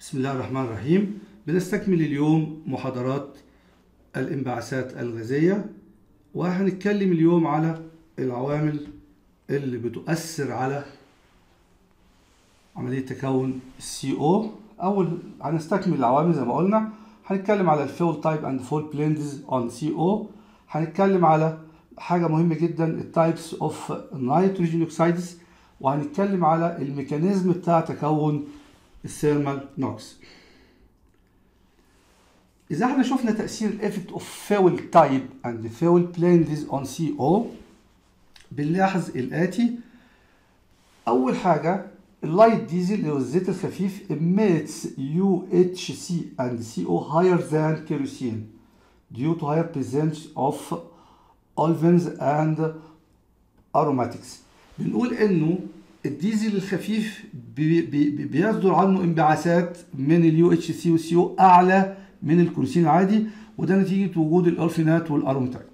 بسم الله الرحمن الرحيم بنستكمل اليوم محاضرات الانبعاثات الغازية وهنتكلم اليوم على العوامل اللي بتؤثر على عملية تكون السي او أول هنستكمل العوامل زي ما قلنا هنتكلم على الفول تايب اند فول بليندز اون سي او هنتكلم على حاجة مهمة جدا التايبس اوف نيتروجين اوكسيدز وهنتكلم على الميكانيزم بتاع تكون الثيرمال نوكس إذا احنا شفنا تأثير الإفكت أوف فيول تايب أند فيول بليندز أون سي أو بنلاحظ الآتي أول حاجة اللايت ديزل اللي هو الزيت الخفيف emits UHC and CO higher than kerosene due to higher presence of olefins and aromatics بنقول إنه الديزل الخفيف بي بي بيصدر عنه انبعاثات من اليو اتش سي والسي او اعلى من الكروسين العادي وده نتيجه وجود الالفينات والاروماتيد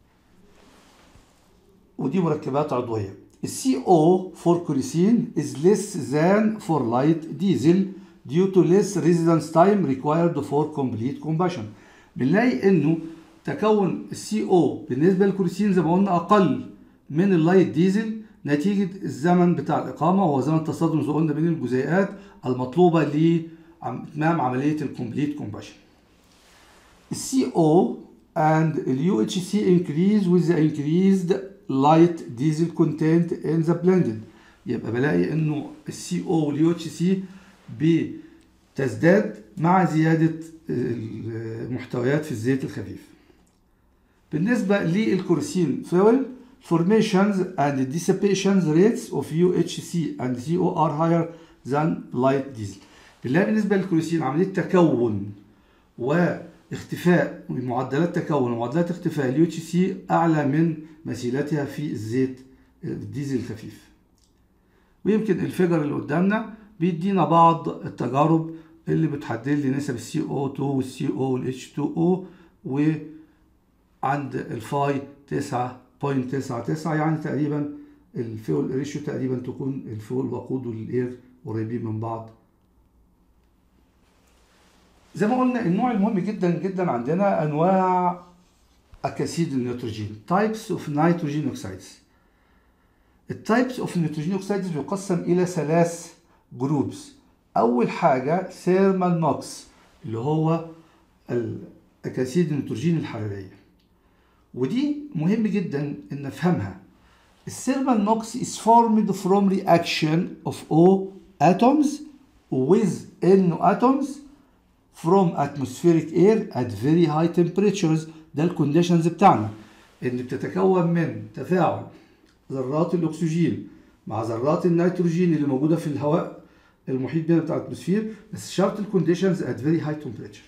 ودي مركبات عضويه السي او فور كروسين is less than for light diesel due to less residence time required for complete combustion بنلاقي انه تكون السي او بالنسبه للكروسين زي ما قلنا اقل من اللايت ديزل نتيجة الزمن بتاع الإقامة وهو زمن تصادم زي قلنا بين الجزيئات المطلوبة لإتمام عملية الكومبليت كومباشن. السي او and اليو اتش سي increase with the increased light diesel content in the blended يبقى بلاقي انه السي او واليو اتش سي بتزداد مع زيادة المحتويات في الزيت الخفيف. بالنسبة للكورسين فويل formations and dissipations rates of UHC and CO are higher than light diesel. بالله بالنسبة للكروسين عملية تكون واختفاء معدلات تكون ومعدلات اختفاء اليو اتش سي أعلى من مثيلتها في الزيت الديزل الخفيف. ويمكن الفيجر اللي قدامنا بيدينا بعض التجارب اللي بتحدد لي نسب السي او 2 والسي او والاتش 2 او وعند الفاي 9 0.99 يعني تقريبا الفيول ريشيو تقريبا تكون الفيول الوقود والاير قريبين من بعض زي ما قلنا النوع المهم جدا جدا عندنا انواع اكاسيد النيتروجين تايبس اوف نيتروجين اوكسيدز التايبس اوف نيتروجين اوكسيدز بيقسم الى ثلاث جروبس اول حاجه ثيرمال نوكس اللي هو الاكاسيد النيتروجين الحراريه ودي مهم جدا ان نفهمها الثيرمال نوكس is formed from reaction of O atoms with N atoms from atmospheric air at very high temperatures ده الكونديشنز بتاعنا ان بتتكون من تفاعل ذرات الاكسجين مع ذرات النيتروجين اللي موجوده في الهواء المحيط بنا بتاع الاتموسفير بس شرط الكونديشنز at very high temperature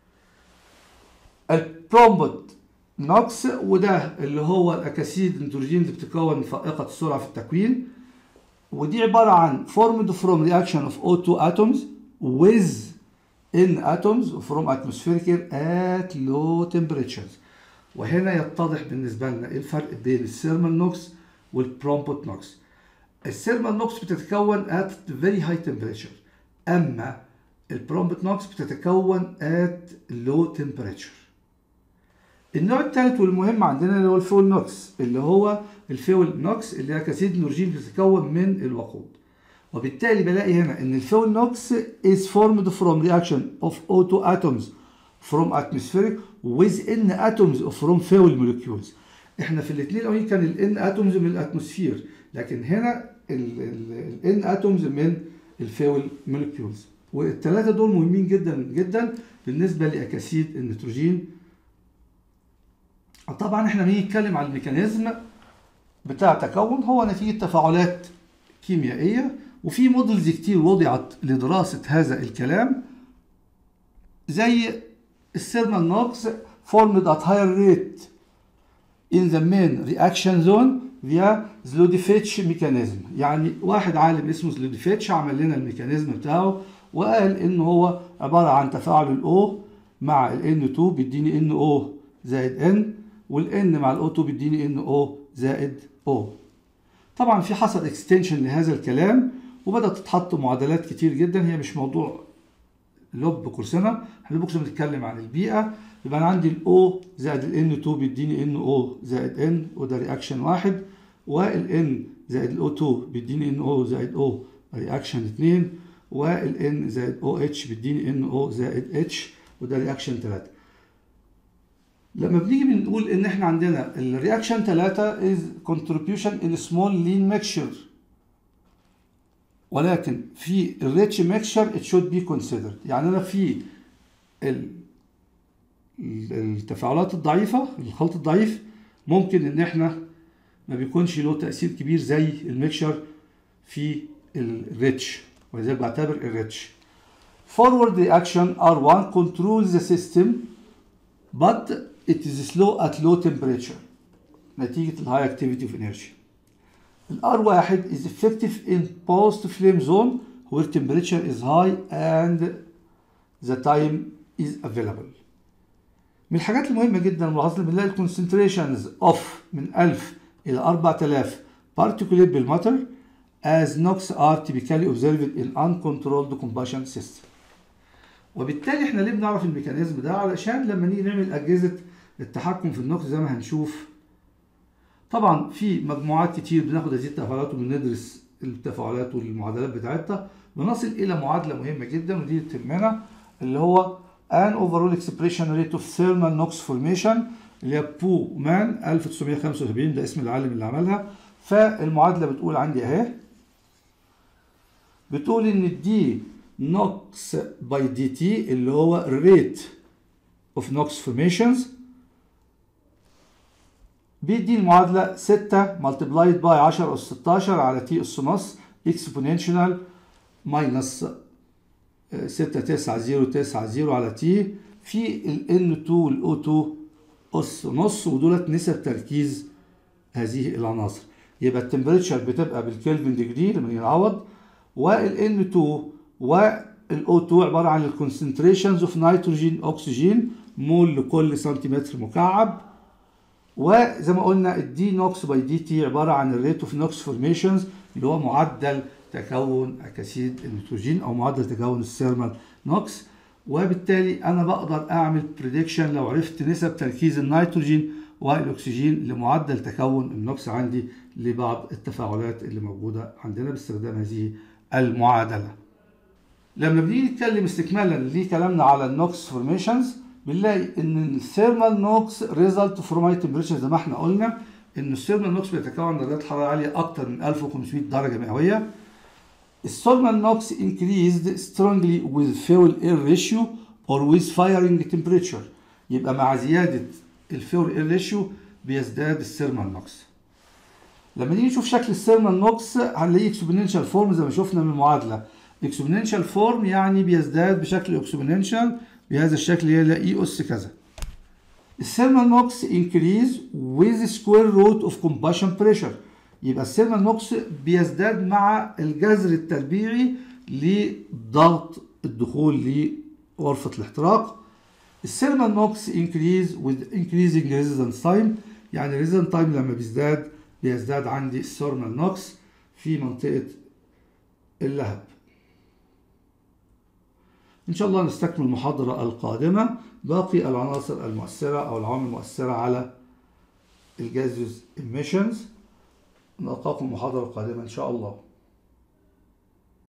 البرومبوت نوكس وده اللي هو الاكاسيد النيتروجين اللي بتتكون فائقه السرعه في التكوين ودي عباره عن formed from reaction of O2 atoms with N atoms from atmospheric air at low temperatures وهنا يتضح بالنسبه لنا ايه الفرق بين الثيرمال نوكس والبرومبوت نوكس الثيرمال نوكس بتتكون at very high temperature اما البرومبوت نوكس بتتكون at low temperature النوع الثالث والمهم عندنا اللي هو الفيول نوكس اللي هو الفيول نوكس اللي هي كاسيد نورجين بتتكون من الوقود وبالتالي بلاقي هنا ان الفيول نوكس is formed from reaction of O2 atoms from atmospheric with N atoms from fuel molecules احنا في الاثنين الاولين كان ال N atoms من الاتموسفير لكن هنا ال N atoms من الفيول molecules والثلاثه دول مهمين جدا جدا بالنسبه لاكاسيد النيتروجين طبعا احنا بنيجي نتكلم على الميكانيزم بتاع تكون هو نتيجه تفاعلات كيميائيه وفي موديلز كتير وضعت لدراسه هذا الكلام زي الثيرمال نوكس formed at higher rate in the main reaction zone via زلوديفيتش ميكانيزم يعني واحد عالم اسمه زلوديفيتش عمل لنا الميكانيزم بتاعه وقال ان هو عباره عن تفاعل الاو مع ال N2 بيديني NO زائد N والN مع الأو 2 بيديني NO زائد O. طبعا في حصل اكستنشن لهذا الكلام وبدأت تتحط معادلات كتير جدا هي مش موضوع لوب كورسنا احنا لوب كورسنا بنتكلم عن البيئه يبقى انا عندي الاو زائد الان 2 بيديني ان او زائد ان وده رياكشن واحد والان زائد الاو 2 بيديني ان او زائد او رياكشن 2 والان زائد او اتش بيديني ان او زائد اتش وده رياكشن 3 لما بنيجي بنقول ان احنا عندنا الرياكشن 3 is contribution in small lean mixture ولكن في الريتش ميكشر it should be considered يعني انا في ال- ال- التفاعلات الضعيفة الخلط الضعيف ممكن ان احنا ما بيكونش له تأثير كبير زي الميكشر في الريتش ولذلك بعتبر الريتش forward reaction R1 controls the system but it is slow at low temperature نتيجة الهاي activity of energy ال R1 is effective in post flame zone where temperature is high and the time is available من الحاجات المهمة جدا ملاحظة بنلاقي الكونسنتريشنز اوف من 1000 إلى 4000 particulate بالماتر as NOx are typically observed in uncontrolled combustion system وبالتالي احنا ليه بنعرف الميكانيزم ده علشان لما نيجي نعمل أجهزة التحكم في النقص زي ما هنشوف طبعا في مجموعات كتير بناخد هذه التفاعلات وبندرس التفاعلات والمعادلات بتاعتها بنصل الى معادله مهمه جدا ودي تهمنا اللي هو an overall expression rate of thermal NOx formation اللي هي بو مان 1975 ده اسم العالم اللي عملها فالمعادله بتقول عندي اهي بتقول ان دي نوكس باي دي تي اللي هو rate of NOx formations بيدي المعادلة 6 multiplied by 10 أس 16 على تي أس نص exponential minus 6 9 0 9 0 على تي في ال N2 وال O2 أس نص ودولت نسب تركيز هذه العناصر يبقى التمبريتشر بتبقى بالكلفن ديجري لما نعوض وال N2 وال O2 عبارة عن الكونسنتريشنز اوف نيتروجين أكسجين مول لكل سنتيمتر مكعب وزي ما قلنا الدي نوكس باي دي تي عباره عن الريت اوف نوكس فورميشنز اللي هو معدل تكون اكاسيد النيتروجين او معدل تكون الثيرمال نوكس وبالتالي انا بقدر اعمل بريدكشن لو عرفت نسب تركيز النيتروجين والاكسجين لمعدل تكون النوكس عندي لبعض التفاعلات اللي موجوده عندنا باستخدام هذه المعادله. لما بنيجي نتكلم استكمالا لكلامنا على النوكس فورميشنز بنلاقي ان الثيرمال نوكس ريزلت فروم هاي تمبريتشر زي ما احنا قلنا ان الثيرمال نوكس بيتكون درجات حراره عاليه اكتر من 1500 درجه مئويه الثيرمال نوكس increased strongly with fuel air ratio or with firing temperature يبقى مع زياده الفيول اير ريشيو بيزداد الثيرمال نوكس لما نيجي نشوف شكل الثيرمال نوكس هنلاقيه اكسبوننشال فورم زي ما شفنا من المعادله اكسبوننشال فورم يعني بيزداد بشكل اكسبوننشال بهذا الشكل هي اي اس كذا الثيرمال نوكس increase with square root of combustion pressure يبقى الثيرمال نوكس بيزداد مع الجذر التربيعي لضغط الدخول لغرفة الاحتراق الثيرمال نوكس increase with increasing resistance time يعني resistance time لما بيزداد بيزداد عندي الثيرمال نوكس في منطقة اللهب إن شاء الله نستكمل المحاضرة القادمة باقي العناصر المؤثرة أو العوامل المؤثرة على الجازوز emissions نلقاكم المحاضرة القادمة إن شاء الله